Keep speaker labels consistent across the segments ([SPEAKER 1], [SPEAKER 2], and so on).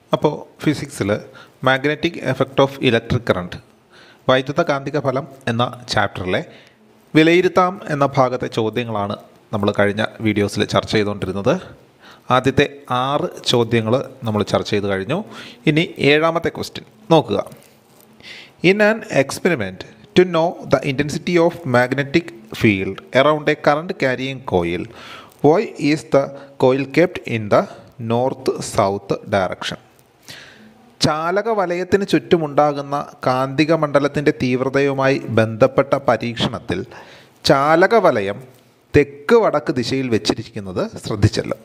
[SPEAKER 1] അപ്പോൾ ഫിസിക്സിൽ magnetic effect of electric current വൈദ്യുത കാന്തിക ഫലം എന്ന ചാപ്റ്ററിലെ വിലയിരുത്താം എന്ന ഭാഗത്തെ ചോദ്യങ്ങളാണ് നമ്മൾ കഴിഞ്ഞ വീഡിയോസിൽ ചർച്ച ചെയ്തുകൊണ്ടിരുന്നത് ആദ്യത്തെ ആറ് ചോദ്യങ്ങൾ നമ്മൾ ചർച്ച ചെയ്ത് കഴിഞ്ഞു ഇനി ഏഴാമത്തെ ക്വസ്റ്റ്യൻ നോക്കുക in an experiment to know the intensity of magnetic field around a current carrying coil why is the coil kept in the north south direction ചാലക വലയത്തിന് ചുറ്റുമുണ്ടാകുന്ന കാന്തിക മണ്ഡലത്തിൻ്റെ തീവ്രതയുമായി ബന്ധപ്പെട്ട പരീക്ഷണത്തിൽ ചാലക വലയം തെക്ക് വടക്ക് ദിശയിൽ വെച്ചിരിക്കുന്നത് ശ്രദ്ധിച്ചല്ലോ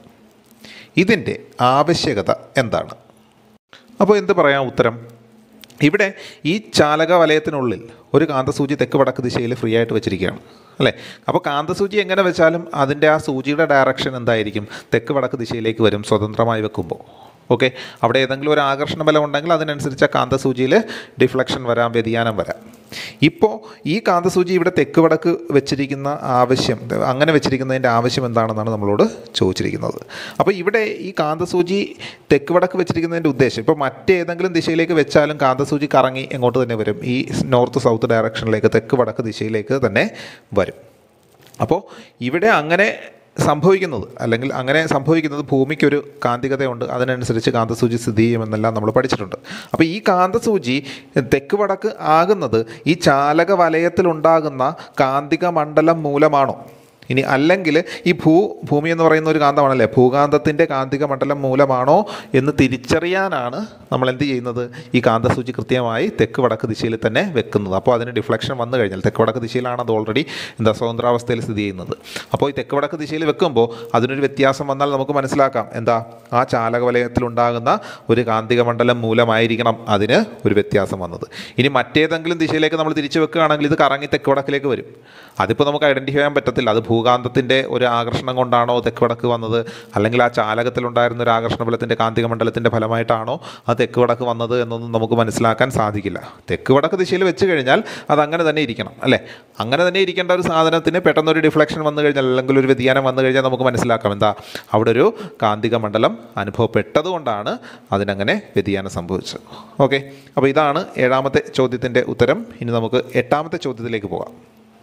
[SPEAKER 1] ഇതിൻ്റെ ആവശ്യകത എന്താണ് അപ്പോൾ എന്ത് പറയാം ഉത്തരം ഇവിടെ ഈ ചാലക വലയത്തിനുള്ളിൽ ഒരു കാന്തസൂചി തെക്ക് വടക്ക് ദിശയിൽ ഫ്രീ ആയിട്ട് വെച്ചിരിക്കുകയാണ് അല്ലേ അപ്പോൾ കാന്തസൂചി എങ്ങനെ വെച്ചാലും അതിൻ്റെ ആ സൂചിയുടെ ഡയറക്ഷൻ എന്തായിരിക്കും തെക്ക് വടക്ക് ദിശയിലേക്ക് വരും സ്വതന്ത്രമായി വെക്കുമ്പോൾ ഓക്കെ അവിടെ ഏതെങ്കിലും ഒരു ആകർഷണ ബലം ഉണ്ടെങ്കിൽ അതിനനുസരിച്ച് ആ കാന്തസൂചിയിൽ ഡിഫ്ലക്ഷൻ വരാം വ്യതിയാനം വരാം ഇപ്പോൾ ഈ കാന്തസൂചി ഇവിടെ തെക്ക് വടക്ക് വെച്ചിരിക്കുന്ന ആവശ്യം അങ്ങനെ വെച്ചിരിക്കുന്നതിൻ്റെ ആവശ്യം എന്താണെന്നാണ് നമ്മളോട് ചോദിച്ചിരിക്കുന്നത് അപ്പോൾ ഇവിടെ ഈ കാന്തസൂചി തെക്ക് വടക്ക് വെച്ചിരിക്കുന്നതിൻ്റെ ഉദ്ദേശം ഇപ്പോൾ മറ്റേതെങ്കിലും ദിശയിലേക്ക് വെച്ചാലും കാന്തസൂചി കറങ്ങി എങ്ങോട്ട് തന്നെ വരും ഈ നോർത്ത് സൗത്ത് ഡയറക്ഷനിലേക്ക് തെക്ക് വടക്ക് ദിശയിലേക്ക് തന്നെ വരും അപ്പോൾ ഇവിടെ അങ്ങനെ സംഭവിക്കുന്നത് അല്ലെങ്കിൽ അങ്ങനെ സംഭവിക്കുന്നത് ഭൂമിക്കൊരു കാന്തികതയുണ്ട് അതിനനുസരിച്ച് കാന്തസൂചി സ്ഥിതി ചെയ്യുമെന്നെല്ലാം നമ്മൾ പഠിച്ചിട്ടുണ്ട് അപ്പോൾ ഈ കാന്തസൂചി തെക്ക് വടക്ക് ആകുന്നത് ഈ ചാലക വലയത്തിലുണ്ടാകുന്ന കാന്തിക മണ്ഡലം മൂലമാണോ ഇനി അല്ലെങ്കിൽ ഈ ഭൂ ഭൂമി എന്ന് പറയുന്ന ഒരു കാന്തമാണല്ലേ ഭൂകാന്തത്തിൻ്റെ കാന്തിക മണ്ഡലം മൂലമാണോ എന്ന് തിരിച്ചറിയാനാണ് നമ്മൾ എന്ത് ചെയ്യുന്നത് ഈ കാന്തസൂചി കൃത്യമായി തെക്ക് വടക്ക് ദിശയിൽ തന്നെ വെക്കുന്നത് അപ്പോൾ അതിന് ഡിഫ്ലക്ഷൻ വന്നു കഴിഞ്ഞാൽ തെക്ക് വടക്ക് ദിശയിലാണ് അത് ഓൾറെഡി എന്താ സ്വതന്ത്രാവസ്ഥയിൽ സ്ഥിതി ചെയ്യുന്നത് അപ്പോൾ ഈ തെക്ക് വടക്ക് ദിശയിൽ വെക്കുമ്പോൾ അതിനൊരു വ്യത്യാസം വന്നാൽ നമുക്ക് മനസ്സിലാക്കാം എന്താ ആ ചാലക വലയത്തിലുണ്ടാകുന്ന ഒരു കാന്തിക മണ്ഡലം മൂലമായിരിക്കണം അതിന് ഒരു വ്യത്യാസം വന്നത് ഇനി മറ്റേതെങ്കിലും ദിശയിലേക്ക് നമ്മൾ തിരിച്ചു വെക്കുകയാണെങ്കിൽ ഇത് കറങ്ങി തെക്ക് വടക്കിലേക്ക് വരും അതിപ്പോൾ നമുക്ക് ഐഡൻറ്റിഫൈ ചെയ്യാൻ പറ്റത്തില്ല അത് ഭൂകാന്തത്തിൻ്റെ ഒരു ആകർഷണം കൊണ്ടാണോ തെക്ക് വടക്ക് വന്നത് അല്ലെങ്കിൽ ആ ചാലകത്തിലുണ്ടായിരുന്ന ഒരു ആകർഷണ ബലത്തിൻ്റെ കാന്തിക മണ്ഡലത്തിൻ്റെ ഫലമായിട്ടാണോ ആ തെക്ക് വടക്ക് വന്നത് എന്നൊന്നും നമുക്ക് മനസ്സിലാക്കാൻ സാധിക്കില്ല തെക്ക് വടക്ക് ദിശയിൽ വെച്ച് കഴിഞ്ഞാൽ അത് അങ്ങനെ തന്നെ ഇരിക്കണം അല്ലേ അങ്ങനെ തന്നെ ഇരിക്കേണ്ട ഒരു സാധനത്തിന് പെട്ടെന്നൊരു ഡിഫ്ലക്ഷൻ വന്നു കഴിഞ്ഞാൽ അല്ലെങ്കിൽ ഒരു വ്യതിയാനം വന്നു കഴിഞ്ഞാൽ നമുക്ക് മനസ്സിലാക്കാം എന്താ അവിടെ ഒരു കാന്തിക മണ്ഡലം അനുഭവപ്പെട്ടതുകൊണ്ടാണ് അതിനങ്ങനെ വ്യതിയാനം സംഭവിച്ചത് ഓക്കെ അപ്പോൾ ഇതാണ് ഏഴാമത്തെ ചോദ്യത്തിൻ്റെ ഉത്തരം ഇനി നമുക്ക് എട്ടാമത്തെ ചോദ്യത്തിലേക്ക് പോകാം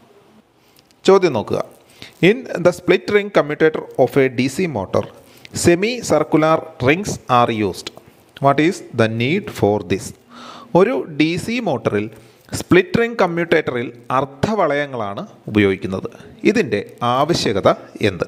[SPEAKER 1] ചോദ്യം നോക്കുക in the split ring commutator of a D C motor semi circular rings are used what is the need for this ഒരു ഡി സി മോട്ടറിൽ സ്പ്ലിറ്റ് റിംഗ് കമ്മ്യൂട്ടേറ്ററിൽ അർദ്ധവളയങ്ങളാണ് ഉപയോഗിക്കുന്നത് ഇതിൻ്റെ ആവശ്യകത എന്ത്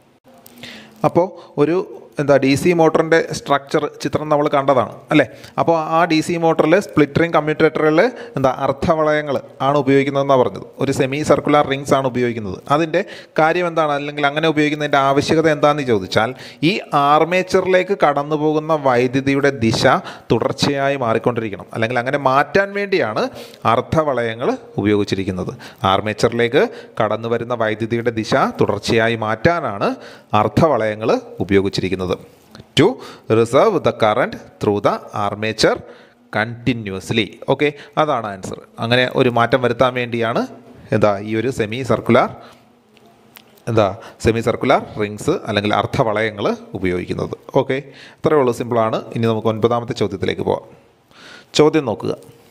[SPEAKER 1] അപ്പോൾ ഒരു എന്താ ഡി സി മോട്ടറിൻ്റെ സ്ട്രക്ചർ ചിത്രം നമ്മൾ കണ്ടതാണ് അല്ലേ അപ്പോൾ ആ ഡി സി മോട്ടറിൽ സ്പ്ലിറ്ററിങ് കമ്മ്യൂട്ടേറ്ററിൽ എന്താ അർദ്ധവളയങ്ങൾ ആണ് ഉപയോഗിക്കുന്നതെന്നാണ് പറഞ്ഞത് ഒരു സെമി സർക്കുലർ റിങ്സ് ആണ് ഉപയോഗിക്കുന്നത് അതിൻ്റെ കാര്യം എന്താണ് അല്ലെങ്കിൽ അങ്ങനെ ഉപയോഗിക്കുന്നതിൻ്റെ ആവശ്യകത എന്താണെന്ന് ചോദിച്ചാൽ ഈ ആർമേച്ചറിലേക്ക് കടന്നു പോകുന്ന വൈദ്യുതിയുടെ ദിശ തുടർച്ചയായി മാറിക്കൊണ്ടിരിക്കണം അല്ലെങ്കിൽ അങ്ങനെ മാറ്റാൻ വേണ്ടിയാണ് അർദ്ധവളയങ്ങൾ ഉപയോഗിച്ചിരിക്കുന്നത് ആർമേച്ചറിലേക്ക് കടന്നു വരുന്ന വൈദ്യുതിയുടെ ദിശ തുടർച്ചയായി മാറ്റാനാണ് അർദ്ധവളയങ്ങൾ ഉപയോഗിച്ചിരിക്കുന്നത് to reserve the current through the armature continuously okay അതാണ് ആൻസർ അങ്ങനെ ഒരു മാറ്റം വരുത്താൻ വേണ്ടിയാണ് എന്താ ഈ ഒരു സെമി സർക്കുലാർ എന്താ സെമി സർക്കുലാർ റിങ്സ് അല്ലെങ്കിൽ അർദ്ധവളയങ്ങൾ ഉപയോഗിക്കുന്നത് ഓക്കെ അത്രയേ ഉള്ളൂ സിമ്പിളാണ് ഇനി നമുക്ക് ഒൻപതാമത്തെ ചോദ്യത്തിലേക്ക് പോവാം ചോദ്യം നോക്കുക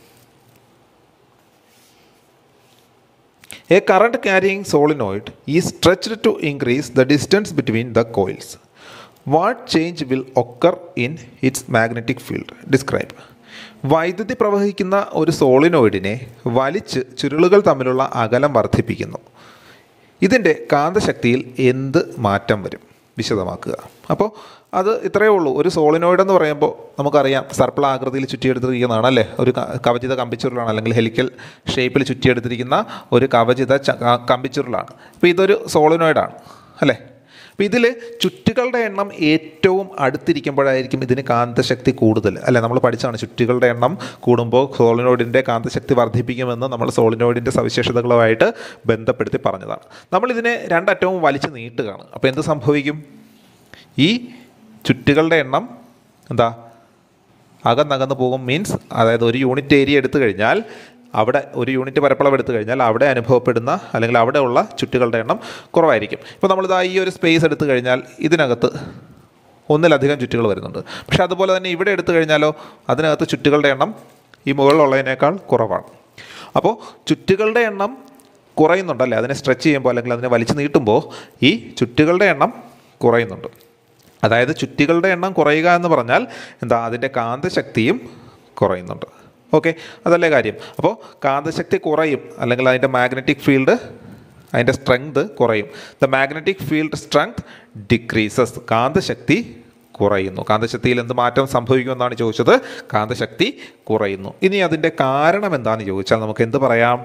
[SPEAKER 1] A current carrying solenoid is stretched to increase the distance between the coils. What change will occur in its magnetic field? Describe. വൈദ്യുതി പ്രവഹിക്കുന്ന ഒരു സോളിനോയിഡിനെ വലിച്ച് ചുരുളുകൾ തമ്മിലുള്ള അകലം വർദ്ധിപ്പിക്കുന്നു ഇതിൻ്റെ കാന്തശക്തിയിൽ എന്ത് മാറ്റം വരും വിശദമാക്കുക അപ്പോൾ അത് ഇത്രയേ ഉള്ളൂ ഒരു സോളിനോയിഡ് എന്ന് പറയുമ്പോൾ നമുക്കറിയാം സർപ്പിൾ ആകൃതിയിൽ ചുറ്റിയെടുത്തിരിക്കുന്നതാണ് അല്ലേ ഒരു ക- കവചിത കമ്പിച്ചുരുളാണ് അല്ലെങ്കിൽ ഹെലിക്കൽ ഷേപ്പിൽ ചുറ്റിയെടുത്തിരിക്കുന്ന ഒരു കവചിത ച- ക- കമ്പിച്ചുരുളാണ് അപ്പോൾ ഇതൊരു സോളിനോയിഡാണ് അല്ലേ അപ്പോൾ ഇതിൽ ചുറ്റുകളുടെ എണ്ണം ഏറ്റവും അടുത്തിരിക്കുമ്പോഴായിരിക്കും ഇതിന് കാന്തശക്തി കൂടുതൽ അല്ലേ നമ്മൾ പഠിച്ചാണ് ചുറ്റുകളുടെ എണ്ണം കൂടുമ്പോൾ സോളിനോയിഡിൻ്റെ കാന്തശക്തി വർദ്ധിപ്പിക്കുമെന്ന് നമ്മൾ സോളിനോയിഡിൻ്റെ സവിശേഷതകളുമായിട്ട് ബന്ധപ്പെടുത്തി പറഞ്ഞതാണ് നമ്മളിതിനെ രണ്ടറ്റവും വലിച്ചു നീട്ടുകയാണ് അപ്പോൾ എന്ത് സംഭവിക്കും ഈ ചുറ്റുകളുടെ എണ്ണം എന്താ അകന്നകന്ന് പോകും മീൻസ് അതായത് ഒരു യൂണിറ്റ് ഏരിയ എടുത്തു കഴിഞ്ഞാൽ അവിടെ ഒരു യൂണിറ്റ് പരപ്പളവ് എടുത്തു കഴിഞ്ഞാൽ അവിടെ അനുഭവപ്പെടുന്ന അല്ലെങ്കിൽ അവിടെ ഉള്ള ചുറ്റുകളുടെ എണ്ണം കുറവായിരിക്കും ഇപ്പോൾ നമ്മളിതാ ഈ ഒരു സ്പേസ് എടുത്തു കഴിഞ്ഞാൽ ഇതിനകത്ത് ഒന്നിലധികം ചുറ്റുകൾ വരുന്നുണ്ട് പക്ഷേ അതുപോലെ തന്നെ ഇവിടെ എടുത്തു കഴിഞ്ഞാലോ അതിനകത്ത് ചുറ്റുകളുടെ എണ്ണം ഈ മുകളിലുള്ളതിനേക്കാൾ കുറവാണ് അപ്പോൾ ചുറ്റുകളുടെ എണ്ണം കുറയുന്നുണ്ടല്ലേ അതിനെ സ്ട്രെച്ച് ചെയ്യുമ്പോൾ അല്ലെങ്കിൽ അതിനെ വലിച്ചു നീട്ടുമ്പോൾ ഈ ചുറ്റുകളുടെ എണ്ണം കുറയുന്നുണ്ട് അതായത് ചുറ്റുകളുടെ എണ്ണം കുറയുക എന്ന് പറഞ്ഞാൽ എന്താ അതിൻ്റെ കാന്തശക്തിയും കുറയുന്നുണ്ട് ഓക്കെ അതല്ലേ കാര്യം അപ്പോൾ കാന്തശക്തി കുറയും അല്ലെങ്കിൽ അതിൻ്റെ മാഗ്നറ്റിക് ഫീൽഡ് അതിൻ്റെ സ്ട്രെങ്ത് കുറയും the magnetic field strength decreases കാന്തശക്തി കുറയുന്നു കാന്തശക്തിയിൽ എന്ത് മാറ്റം സംഭവിക്കുമെന്നാണ് ചോദിച്ചത് കാന്തശക്തി കുറയുന്നു ഇനി അതിൻ്റെ കാരണം എന്താണെന്ന് ചോദിച്ചാൽ നമുക്ക് എന്ത് പറയാം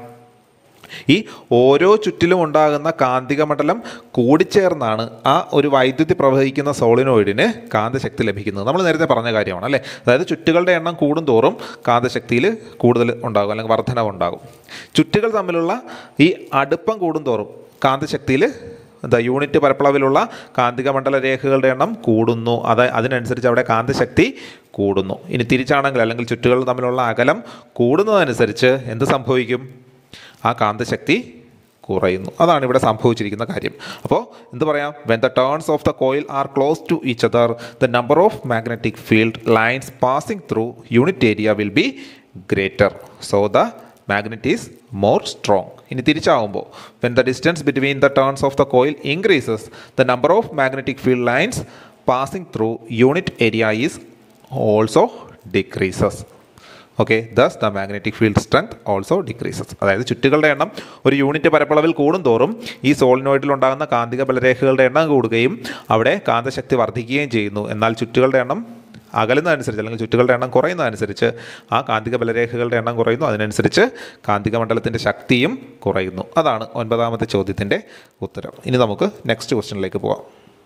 [SPEAKER 1] ഈ ഓരോ ചുറ്റിലും ഉണ്ടാകുന്ന കാന്തിക മണ്ഡലം കൂടിച്ചേർന്നാണ് ആ ഒരു വൈദ്യുതി പ്രവഹിക്കുന്ന സോളിനോയിഡിന് കാന്തശക്തി ലഭിക്കുന്നത് നമ്മൾ നേരത്തെ പറഞ്ഞ കാര്യമാണ് അല്ലേ അതായത് ചുറ്റുകളുടെ എണ്ണം കൂടുന്തോറും കാന്തശക്തിയിൽ കൂടുതൽ ഉണ്ടാകും അല്ലെങ്കിൽ വർധനവ് ഉണ്ടാകും ചുറ്റുകൾ തമ്മിലുള്ള ഈ അടുപ്പം കൂടുന്തോറും കാന്തശക്തിയിൽ എന്താ യൂണിറ്റ് പരപ്പളവിലുള്ള കാന്തിക മണ്ഡല രേഖകളുടെ എണ്ണം കൂടുന്നു അത് അതിനനുസരിച്ച് അവിടെ കാന്തശക്തി കൂടുന്നു ഇനി തിരിച്ചാണെങ്കിൽ അല്ലെങ്കിൽ ചുറ്റുകൾ തമ്മിലുള്ള അകലം കൂടുന്നതനുസരിച്ച് എന്ത് സംഭവിക്കും ആ കാന്തശക്തി കുറയുന്നു അതാണ് ഇവിടെ സംഭവിച്ചിരിക്കുന്ന കാര്യം അപ്പോൾ എന്ത് പറയാം when the turns of the coil are close to each other the number of magnetic field lines passing through unit area will be greater so the magnet is more strong ഇനി തിരിച്ചാവുമ്പോൾ when the distance between the turns of the coil increases the number of magnetic field lines passing through unit area is also decreases okay thus the magnetic field strength also decreases അതായത് ചുറ്റുകളുടെ എണ്ണം ഒരു unit പരപ്പളവിൽ കൂടുന്തോറും ഈ സോളിനോയിഡിൽ ഉണ്ടാകുന്ന കാന്തിക ബലരേഖകളുടെ എണ്ണം കൂടുകയും അവിടെ കാന്തശക്തി വർദ്ധിക്കുകയും ചെയ്യുന്നു എന്നാൽ ചുറ്റുകളുടെ എണ്ണം അകലുന്നതനുസരിച്ച് അല്ലെങ്കിൽ ചുറ്റുകളുടെ എണ്ണം കുറയുന്നതനുസരിച്ച് ആ കാന്തിക ബലരേഖകളുടെ എണ്ണം കുറയുന്നു അതിനനുസരിച്ച് കാന്തിക മണ്ഡലത്തിൻ്റെ ശക്തിയും കുറയുന്നു അതാണ് ഒൻപതാമത്തെ ചോദ്യത്തിൻ്റെ ഉത്തരം ഇനി നമുക്ക് നെക്സ്റ്റ് ക്വസ്റ്റ്യനിലേക്ക് പോവാം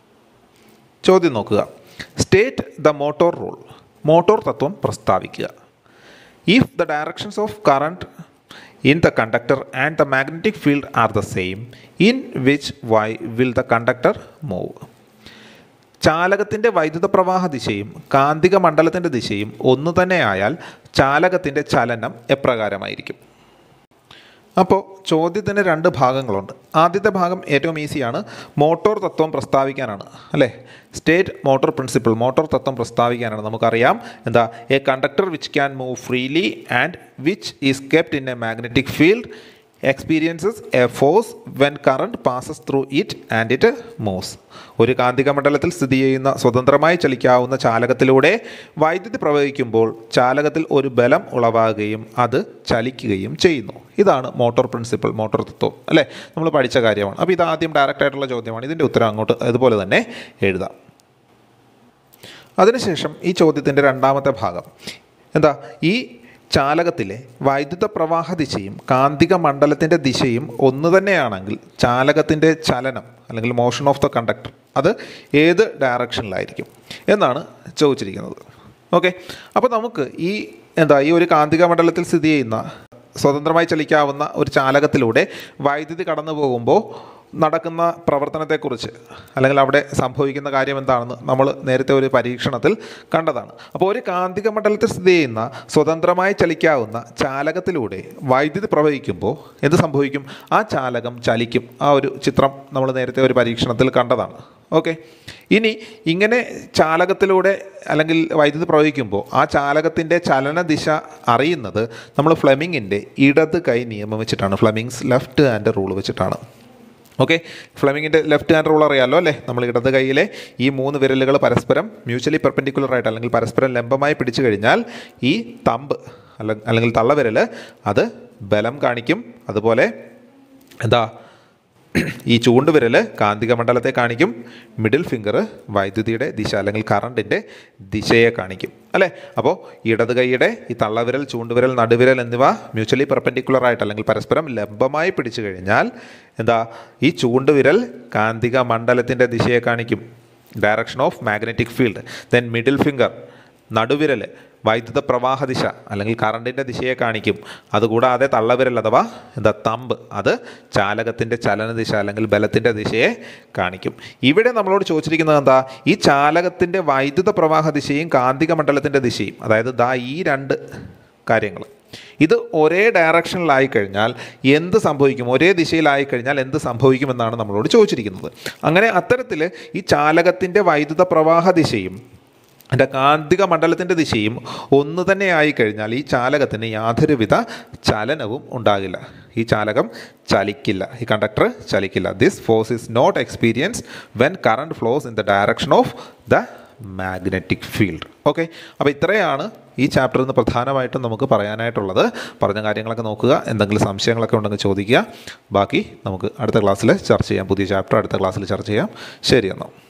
[SPEAKER 1] ചോദ്യം നോക്കുക state the motor rule motor തത്വം പ്രസ്താവിക്കുക if the directions of current in the conductor and the magnetic field are the same in which why will the conductor move ചാലകത്തിൻ്റെ വൈദ്യുത പ്രവാഹ ദിശയും കാന്തിക മണ്ഡലത്തിൻ്റെ ദിശയും ഒന്നു തന്നെ ആയാൽ ചാലകത്തിൻ്റെ ചലനം എപ്രകാരമായിരിക്കും അപ്പോൾ ചോദ്യത്തിന് രണ്ട് ഭാഗങ്ങളുണ്ട് ആദ്യത്തെ ഭാഗം ഏറ്റവും ഈസിയാണ് മോട്ടോർ തത്വം പ്രസ്താവിക്കാനാണ് അല്ലേ സ്റ്റേറ്റ് മോട്ടോർ പ്രിൻസിപ്പിൾ മോട്ടോർ തത്വം പ്രസ്താവിക്കാനാണ് നമുക്കറിയാം എന്താ a conductor which can move freely and which is kept in a magnetic field experiences a force when current passes through it and it moves ഒരു കാന്തിക മണ്ഡലത്തിൽ സ്ഥിതി ചെയ്യുന്ന സ്വതന്ത്രമായി ചലിക്കാവുന്ന ചാലകത്തിലൂടെ വൈദ്യുതി പ്രവഹിക്കുമ്പോൾ ചാലകത്തിൽ ഒരു ബലം ഉളവാകുകയും അത് ചലിക്കുകയും ചെയ്യുന്നു ഇതാണ് മോട്ടോർ പ്രിൻസിപ്പിൾ മോട്ടോർ തത്വം അല്ലേ നമ്മൾ പഠിച്ച കാര്യമാണ് അപ്പോൾ ഇത് ആദ്യം ഡയറക്റ്റ് ആയിട്ടുള്ള ചോദ്യമാണ് ഇതിൻ്റെ ഉത്തരം അങ്ങോട്ട് അതുപോലെ തന്നെ എഴുതാം അതിനുശേഷം ഈ ചോദ്യത്തിൻ്റെ രണ്ടാമത്തെ ഭാഗം എന്താ ഈ ചാലകത്തിലെ വൈദ്യുത പ്രവാഹ ദിശയും കാന്തിക മണ്ഡലത്തിൻ്റെ ദിശയും ഒന്ന് തന്നെയാണെങ്കിൽ ചാലകത്തിൻ്റെ ചലനം അല്ലെങ്കിൽ മോഷൻ ഓഫ് ദ കണ്ടക്ടർ അത് ഏത് ഡയറക്ഷനിലായിരിക്കും എന്നാണ് ചോദിച്ചിരിക്കുന്നത് ഓക്കെ അപ്പോൾ നമുക്ക് ഈ എന്താ ഈ ഒരു കാന്തിക മണ്ഡലത്തിൽ സ്ഥിതി ചെയ്യുന്ന സ്വതന്ത്രമായി ചലിക്കാവുന്ന ഒരു ചാലകത്തിലൂടെ വൈദ്യുതി കടന്നു പോകുമ്പോൾ നടക്കുന്ന പ്രവർത്തനത്തെക്കുറിച്ച് അല്ലെങ്കിൽ അവിടെ സംഭവിക്കുന്ന കാര്യം എന്താണെന്ന് നമ്മൾ നേരത്തെ ഒരു പരീക്ഷണത്തിൽ കണ്ടതാണ് അപ്പോൾ ഒരു കാന്തിക മണ്ഡലത്തിൽ സ്ഥിതി ചെയ്യുന്ന സ്വതന്ത്രമായി ചലിക്കാവുന്ന ചാലകത്തിലൂടെ വൈദ്യുതി പ്രവഹിക്കുമ്പോൾ എന്ത് സംഭവിക്കും ആ ചാലകം ചലിക്കും ആ ഒരു ചിത്രം നമ്മൾ നേരത്തെ ഒരു പരീക്ഷണത്തിൽ കണ്ടതാണ് ഓക്കെ ഇനി ഇങ്ങനെ ചാലകത്തിലൂടെ അല്ലെങ്കിൽ വൈദ്യുതി പ്രവഹിക്കുമ്പോൾ ആ ചാലകത്തിൻ്റെ ചലന ദിശ അറിയുന്നത് നമ്മൾ ഫ്ലെമിങ്ങിൻ്റെ ഇടത് കൈ നിയമം വെച്ചിട്ടാണ് ഫ്ലെമിങ്സ് ലെഫ്റ്റ് ഹാൻഡ് റൂൾ വെച്ചിട്ടാണ് ഓക്കെ ഫ്ലെമിങ്ങിൻ്റെ ലെഫ്റ്റ് ഹാൻഡ് റൂൾ അറിയാമല്ലോ അല്ലേ നമ്മൾ ഇടത് കൈയിലെ ഈ മൂന്ന് വിരലുകൾ പരസ്പരം മ്യൂച്വലി പെർപെൻഡിക്കുലർ ആയിട്ട് അല്ലെങ്കിൽ പരസ്പരം ലംബമായി പിടിച്ചു കഴിഞ്ഞാൽ ഈ തമ്പ് അല്ല അല്ലെങ്കിൽ തള്ളവിരൽ അത് ബലം കാണിക്കും അതുപോലെ എന്താ ഈ ചൂണ്ടുവിരൽ കാന്തിക മണ്ഡലത്തെ കാണിക്കും മിഡിൽ ഫിംഗർ വൈദ്യുതിയുടെ ദിശ അല്ലെങ്കിൽ കറണ്ടിൻ്റെ ദിശയെ കാണിക്കും അല്ലേ അപ്പോൾ ഇടത് കൈയുടെ ഈ തള്ളവിരൽ ചൂണ്ടുവിരൽ നടുവിരൽ എന്നിവ മ്യൂച്വലി പെർപെൻഡിക്കുലർ ആയിട്ട് അല്ലെങ്കിൽ പരസ്പരം ലംബമായി പിടിച്ചു കഴിഞ്ഞാൽ എന്താ ഈ ചൂണ്ടുവിരൽ കാന്തിക മണ്ഡലത്തിൻ്റെ ദിശയെ കാണിക്കും direction of magnetic field then middle finger നടുവിരൽ വൈദ്യുത പ്രവാഹ ദിശ അല്ലെങ്കിൽ കറണ്ടിൻ്റെ ദിശയെ കാണിക്കും അതുകൂടാതെ തള്ളവിരൽ അഥവാ എന്താ തമ്പ് അത് ചാലകത്തിൻ്റെ ചലനദിശ അല്ലെങ്കിൽ ബലത്തിൻ്റെ ദിശയെ കാണിക്കും ഇവിടെ നമ്മളോട് ചോദിച്ചിരിക്കുന്നത് എന്താ ഈ ചാലകത്തിൻ്റെ വൈദ്യുത പ്രവാഹ ദിശയും കാന്തിക മണ്ഡലത്തിൻ്റെ ദിശയും അതായത് ദാ ഈ രണ്ട് കാര്യങ്ങൾ ഇത് ഒരേ ഡയറക്ഷനിലായി കഴിഞ്ഞാൽ എന്ത് സംഭവിക്കും ഒരേ ദിശയിലായി കഴിഞ്ഞാൽ എന്ത് സംഭവിക്കുമെന്നാണ് നമ്മളോട് ചോദിച്ചിരിക്കുന്നത് അങ്ങനെ അത്തരത്തിൽ ഈ ചാലകത്തിൻ്റെ വൈദ്യുത പ്രവാഹ ദിശയും അതിൻ്റെ കാന്തിക മണ്ഡലത്തിൻ്റെ ദിശയും ഒന്ന് തന്നെ ആയിക്കഴിഞ്ഞാൽ ഈ ചാലകത്തിന് യാതൊരുവിധ ചലനവും ഉണ്ടാകില്ല ഈ ചാലകം ചലിക്കില്ല ഈ കണ്ടക്ടർ ചലിക്കില്ല this force is not experience when current flows in the direction of the magnetic field okay അപ്പോൾ ഇത്രയാണ് ഈ ചാപ്റ്ററിൽ നിന്ന് പ്രധാനമായിട്ടും നമുക്ക് പറയാനായിട്ടുള്ളത് പറഞ്ഞ കാര്യങ്ങളൊക്കെ നോക്കുക എന്തെങ്കിലും സംശയങ്ങളൊക്കെ ഉണ്ടെങ്കിൽ ചോദിക്കുക ബാക്കി നമുക്ക് അടുത്ത ക്ലാസ്സിൽ ചർച്ച ചെയ്യാം പുതിയ ചാപ്റ്റർ അടുത്ത ക്ലാസ്സിൽ ചർച്ച ചെയ്യാം ശരി എന്നാൽ